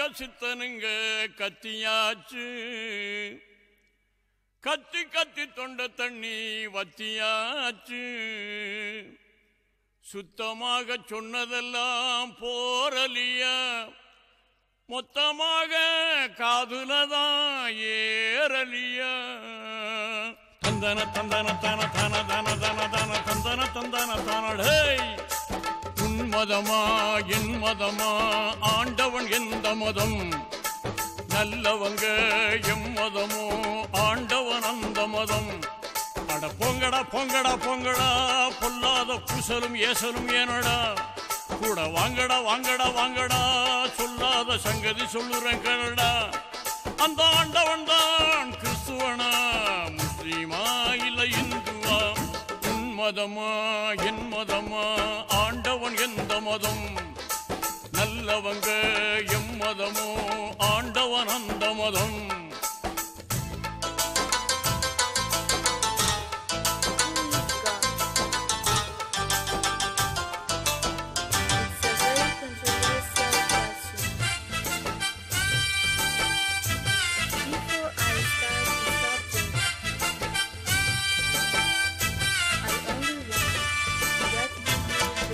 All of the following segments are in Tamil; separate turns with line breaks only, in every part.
சித்தனுங்க கத்தியாச்சு கத்தி கத்தி தொண்ட தண்ணி வத்தியாச்சு சுத்தமாக சொன்னதெல்லாம் போரலியா மொத்தமாக காதுலதான் ஏறலியா தந்தன தந்தன தன தன தன தன தன தந்தன தந்தன தனடே உன் மதமா என் மதமா ஆண்டவன் எந்த மதம் நல்லவங்க எம் மதமோ ஆண்டவன் அந்த மதம் அட பொங்கடா பொங்கடா பொங்கடா பொல்லாத பூசலும் ஏசலும் ஏனடா கூட வாங்கடா வாங்கடா வாங்கடா சொல்லாத சங்கதி சொல்லுறேன் கேளடா அந்த ஆண்டவன் தான் கிறிஸ்துவனா முஸ்லீமா இல்ல இந்துவா உன் மதமா என் மதமா ஆண்டவன் எந்த மதம் நல்லவங்க எம் மதமோ ஆண்டவன் அந்த மதம்
It's a very controversial question. Before I start the subject, I only want to get you the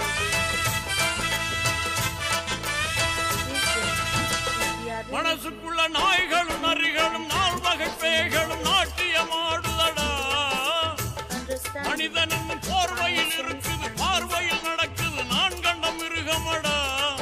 Listen,
மனசுக்குள்ள நாய்களும் நரிகளும் நால் வகை பேய்களும் நாட்டியமாடுதடா
understand
மனிதனும் போர்வையில் இருக்குது பார்வையில் நடக்குது நான் கண்ட மிருகமடா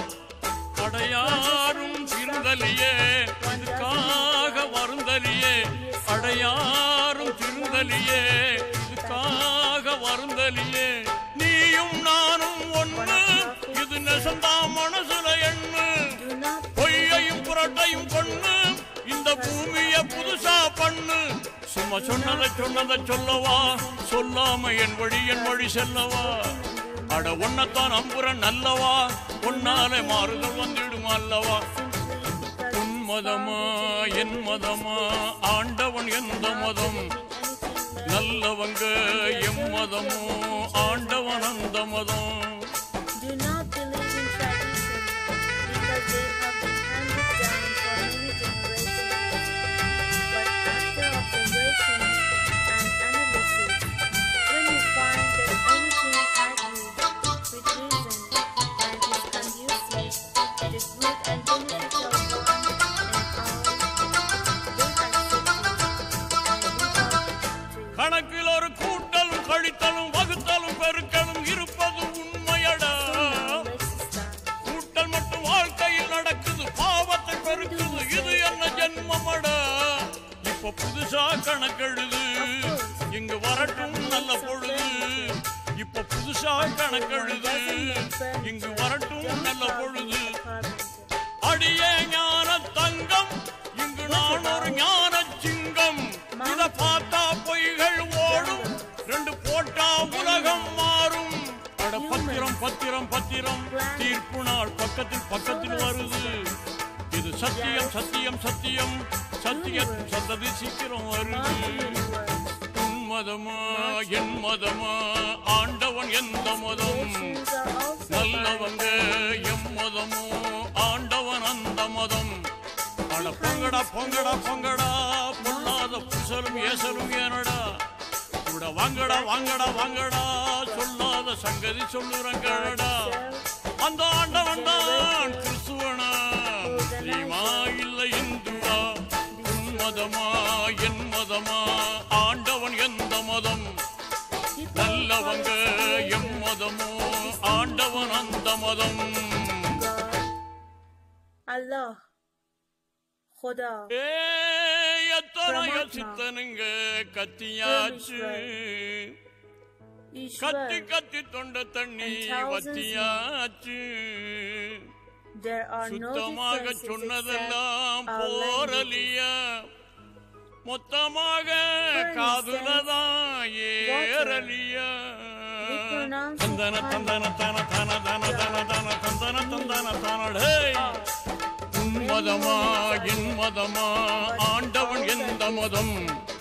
அடையாரும் திருந்தலியே இதுக்காக வருந்தலியே அடையாரும் திருந்தலியே இதுக்காக வருந்தலியே நீயும் நானும் ஒண்ணு இது நெசந்தா மனசுல எண்ணு
do not
பொய்யையும் புரட்டையும் கொண்ணு இந்த பூமிய புதுசா பண்ணு சும்மா சொன்னதை சொன்னதை சொல்லவா சொல்லாம என் வழி என் வழி செல்லவா அட ஒன்னத்தான் அம்புறன் நல்லவா உன்னாலே மாறுதல் வந்துடுமா அல்லவா உன் மதமா என் மதமா ஆண்டவன் எந்த மதம் நல்லவங்க எம் மதமோ ஆண்டவன் அந்த மதம்
Do not believe in tradition because they have been handed down for many generations. But after observation and analysis, when you find that anything agrees with reason and is conducive to the good and beneficial one and all, then accept it and leave out the
கணக்கில் ஒரு கூட்டலும் கழித்தலும் வகுத்தலும் பெருக்கலும் இருப்பது உண்மையடா
Let's start.
கூட்டல் மட்டும் வாழ்க்கையில் நடக்குது பாவத்தை பெருக்குது இது என்ன ஜென்மமடா இப்ப புதுசா கணக்கெழுது இங்கு வரட்டும் நல்ல பொழுது இப்ப புதுசா கணக்கெழுது இங்கு வரட்டும் நல்ல பொழுது அடியே ஞான தங்கம் இங்கு நான் ஒரு ஞான சிங்கம் இத பார்த்தா பொய்கள் ஓடும் ரெண்டு போட்டா உலகம் மாறும் அட பத்திரம் பத்திரம் பத்திரம் தீர்ப்பு நாள் பக்கத்தில் பக்கத்தில் வருது இது சத்தியம் சத்தியம் சத்தியம் சத்தியத்தின் சந்ததி சீக்கிரம் வருது உன் மதமா என் மதமா ஆண்டவன் எந்த மதம் நல்லவங்க எம் மதமோ ஆண்டவன் அந்த மதம் அட பொங்கடா பொங்கடா பொங்கடா பொல்லாத புசலும் ஏசலும் ஏனடா கூட வாங்கடா வாங்கடா வாங்கடா சொல்லாத சங்கதி சொல்லுறங்கடா அந்த ஆண்டவன் தான் கிறிஸ்துவனா முஸ்லீமா இல்ல இந்துவா உன் மதமா என் மதமா ஆண்டவன் எந்த மதம் நல்லவங்க எம் மதமோ ஆண்டவன் அந்த மதம்
Allah خدا
ஏ எத்தனை சித்தனுங்க கத்தியாச்சு கத்தி
Ishwar
கத்தி தொண்ட தண்ணி வத்தியாச்சு
There are no
சுத்தமாக
differences except
சொன்னதெல்லாம்
our language.
போரலியா மொத்தமாக காதுலதான் ஏறலியா
We pronounce it
தந்தன தந்தன தன தன தன தன தன தந்தன தந்தன தனடே உன் மதமா என் மதமா ஆண்டவன் எந்த மதம்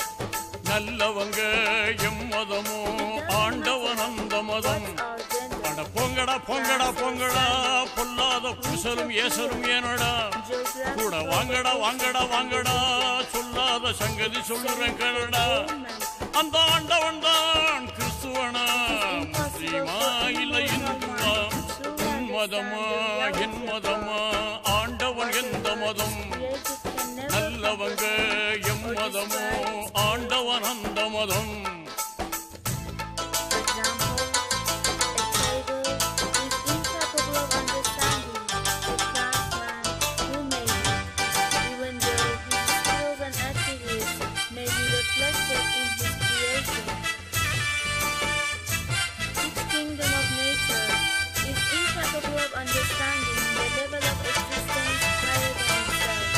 நல்லவங்க எம் மதமோ ஆண்டவன் அந்த மதம்
Our gender.
அட அட பொங்கடா பொங்கடா பொங்கடா பொல்லாத புசலும் ஏசலும் ஏனடா கூட வாங்கடா வாங்கடா வாங்கடா சொல்லாத சங்கதி சொல்லுறேன் கேளடா அந்த ஆண்டவன் தான் கிறிஸ்துவனா முஸ்லீமா இல்ல இந்துவா உன் மதமா என் மதமா ஆண்டவன் எந்த மதம் நல்லவங்க எம் மதமோ ஆண்டவன் அந்த மதம்
Understanding the level of existence higher than itself.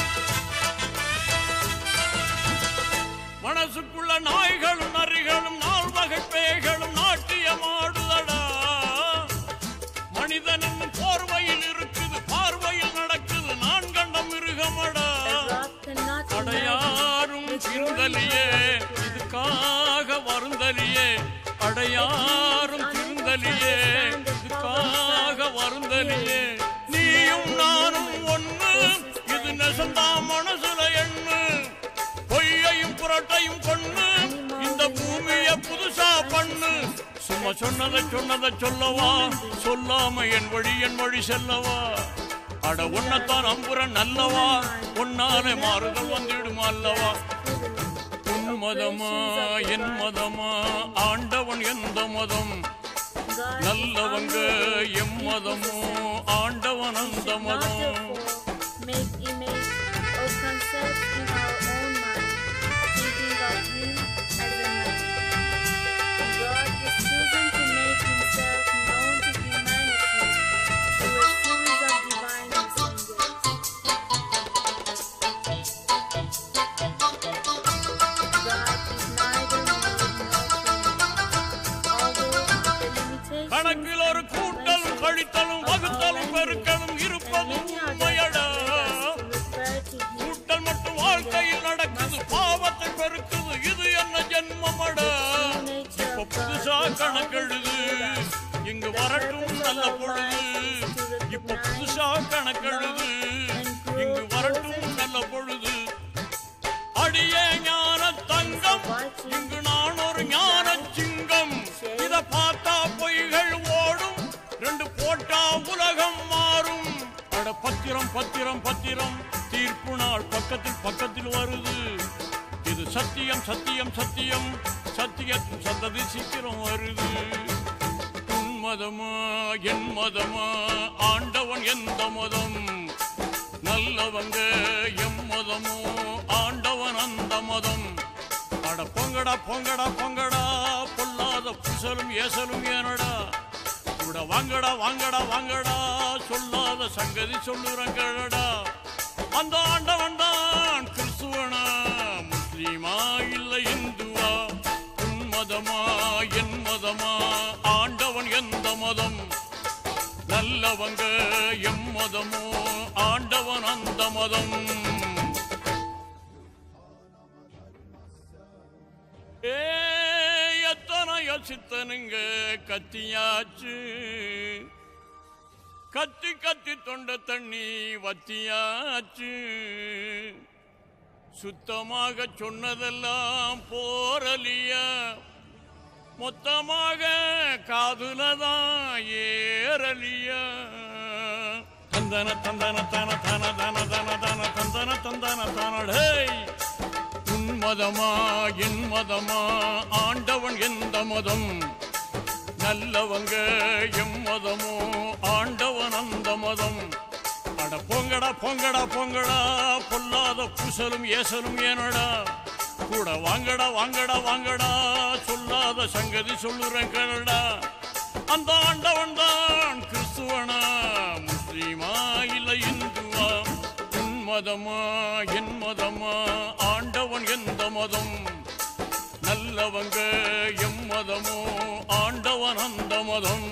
மனசுக்குள்ள நாய்களும் நரிகளும் நால் வகை பேய்களும் நாட்டியமாடுதடா மனிதனின் போர்வையில் இருக்குது பார்வையில் நடக்குது நான் கண்ட மிருகமடா
God cannot
அடையாரும்
imagine the
திருந்தலியே இதுக்காக வருந்தலியே அடையாரும் திருந்தலியே இதுக்காக வருந்தலியே நீயும் நானும் ஒண்ணு இது நெசந்தா மனசுல எண்ணு பொய்யையும் புரட்டையும் கொண்ணு இந்த பூமிய புதுசா பண்ணு சும்மா சொன்னதை சொன்னதை சொல்லவா சொல்லாம என் வழி என் வழி செல்லவா அட உன்னத்தான் அம்புறன் நல்லவா உன்னாலே மாறுதல் வந்துடுமா அல்லவா உன் மதமா என் மதமா ஆண்டவன் எந்த மதம்
God
நல்லவங்க எம் மதமோ ஆண்டவன் அந்த
not
மதம்
therefore make image or concept in our own mind, thinking of Him as a man. God has chosen to make Himself known to humanity through a series of divine messengers. God is neither male nor female, although the limitations
கணக்கில் ஒரு கூட்டலும் கழித்தலும் வகுத்தலும் பெருக்கலும் இருப்பது உண்மையடா கூட்டல் மட்டும் வாழ்க்கையில் நடக்குது பாவத்தை பெருக்குது இது என்ன ஜென்மமடா இப்ப புதுசா கணக்கெழுது இங்கு வரட்டும் நல்ல பொழுது இப்ப புதுசா கணக்கெழுது இங்கு வரட்டும் நல்ல பொழுது அடியே ஞான தங்கம் இங்கு நான் ஒரு ஞான சிங்கம் இத பார்த்தா பொய்கள் ஓடும் ரெண்டு போட்டா உலகம் மாறும் அட பத்திரம் பத்திரம் பத்திரம் தீர்ப்பு நாள் பக்கத்தில் பக்கத்தில் வருது இது சத்தியம் சத்தியம் சத்தியம் சத்தியத்தின் சந்ததி சீக்கிரம் வருது உன் மதமா என் மதமா ஆண்டவன் எந்த மதம் நல்லவங்க எம் மதமோ ஆண்டவன் அந்த மதம் அட பொங்கடா பொங்கடா பொங்கடா பொல்லாத புசலும் ஏசலும் ஏனடா கூட வாங்கடா வாங்கடா வாங்கடா சொல்லாத சங்கதி சொல்லுறங்கடா அந்த ஆண்டவன் தான் கிறிஸ்துவனா முஸ்லீமா இல்ல இந்துவா உன் மதமா என் மதமா ஆண்டவன் எந்த மதம் நல்லவங்க எம் மதமோ ஆண்டவன் அந்த மதம் ஏ எத்தனை யோசித்தனுங்க கத்தியாச்சு கத்தி கத்தி தொண்ட தண்ணி வத்தியாச்சு சுத்தமாக சொன்னதெல்லாம் போரலியா மொத்தமாக காதுலதான் ஏறலியா தந்தன தந்தன தன தன தன தன தன தந்தன தந்தன தனடே உன் மதமா என் மதமா ஆண்டவன் எந்த மதம் நல்லவங்க எம் மதமோ ஆண்டவன் அந்த மதம் அட பொங்கடா பொங்கடா பொங்கடா பொல்லாத புசலும் ஏசலும் ஏனடா கூட வாங்கடா வாங்கடா வாங்கடா சொல்லாத சங்கதி சொல்லுறேன் கேளடா அந்த ஆண்டவன் தான் கிறிஸ்துவனா முஸ்லீமா இல்ல இந்துவா உன் மதமா என் மதமா ஆண்டவன் எந்த மதம் நல்லவங்க எம் மதமோ ஆண்டவன் அந்த மதம்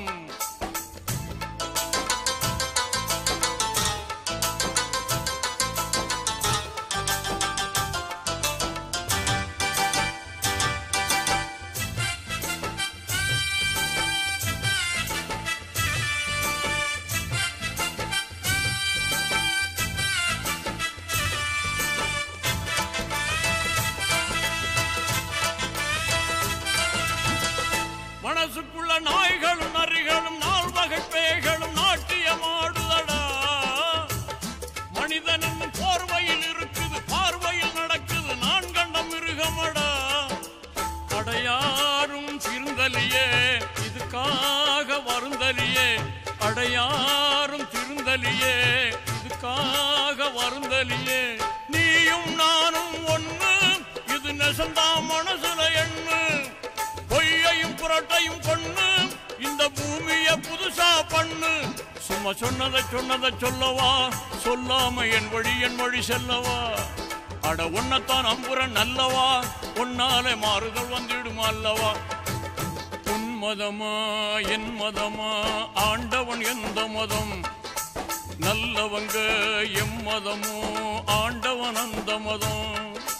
வருந்தலியே இதுக்காக வருந்தலியே நீயும் நானும் ஒண்ணு இது நெசந்தா மனசுல எண்ணு பொய்யையும் புரட்டையும் கொண்ணு இந்த பூமிய புதுசா பண்ணு சும்மா சொன்னதை சொன்னதை சொல்லவா சொல்லாம என் வழி என் வழி செல்லவா அட உன்னத்தான் அம்புறன் நல்லவா உன்னாலே மாறுதல் வந்துடுமா அல்லவா உன் மதமா என் மதமா ஆண்டவன் எந்த மதம் நல்லவங்க எம் மதமோ ஆண்டவன் அந்த மதம்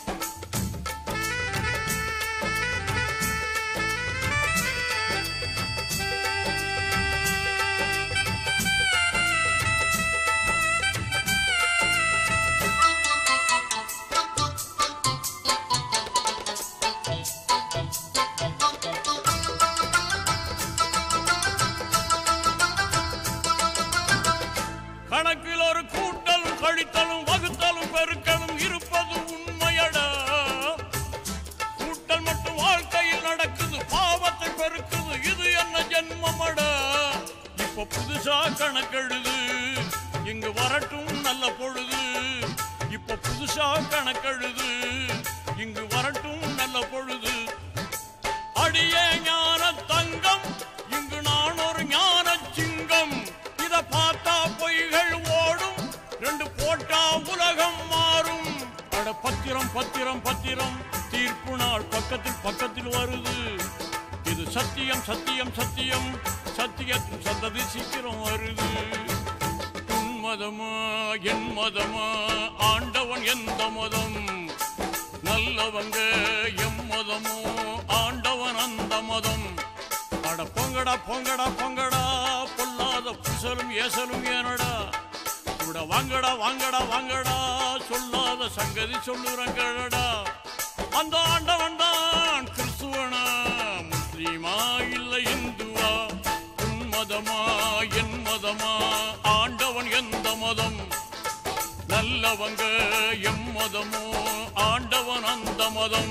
கணக்கில் ஒரு கூட்டலும் கழித்தலும் வகுத்தலும் பெருக்கலும் இருப்பது உண்மையடா கூட்டல் மட்டும் வாழ்க்கையில் நடக்குது பாவத்தை பெருக்குது இது என்ன ஜென்மமடா இப்ப புதுசா கணக்கெழுது இங்கு வரட்டும் நல்ல பொழுது இப்ப புதுசா கணக்கெழுது இங்கு வரட்டும் நல்ல பொழுது அடியே ஞான தங்கம் இங்கு நான் ஒரு ஞான சிங்கம் இத பார்த்தா பொய்கள் ஓடும் ரெண்டு போட்டா உலகம் மாறும் அட பத்திரம் பத்திரம் பத்திரம் தீர்ப்பு நாள் பக்கத்தில் பக்கத்தில் வருது இது சத்தியம் சத்தியம் சத்தியம் சத்தியத்தின் சந்ததி சீக்கிரம் வருது உன் மதமா என் மதமா ஆண்டவன் எந்த மதம் நல்லவங்க எம் மதமோ ஆண்டவன் அந்த மதம் அட பொங்கடா பொங்கடா பொங்கடா பொல்லாத புசலும் ஏசலும் ஏனடா கூட வாங்கடா வாங்கடா வாங்கடா சொல்லாத சங்கதி சொல்லுறங்கடா அந்த ஆண்டவன் தான் கிறிஸ்துவனா முஸ்லீமா இல்லை இந்துவா உன் மதமா என் மதமா ஆண்டவன் எந்த மதம் நல்லவங்க எம் மதமோ ஆண்டவன் அந்த மதம்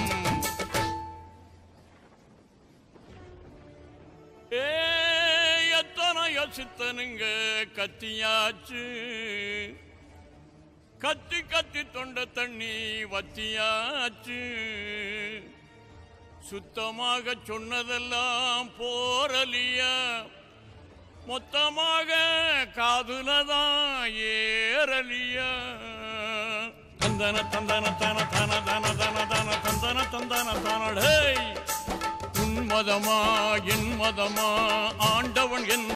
ஏ எத்தனை யோசித்தனுங்க கத்தியாச்சு கத்தி கத்தி தொண்ட தண்ணி வத்தியாச்சு சுத்தமாக சொன்னதெல்லாம் போரலியா மொத்தமாக காதுலதான் ஏறலியா தந்தன தந்தன தன தன தன தன தன தந்தன தந்தன தனடே உன் மதமா என் மதமா ஆண்டவன் என்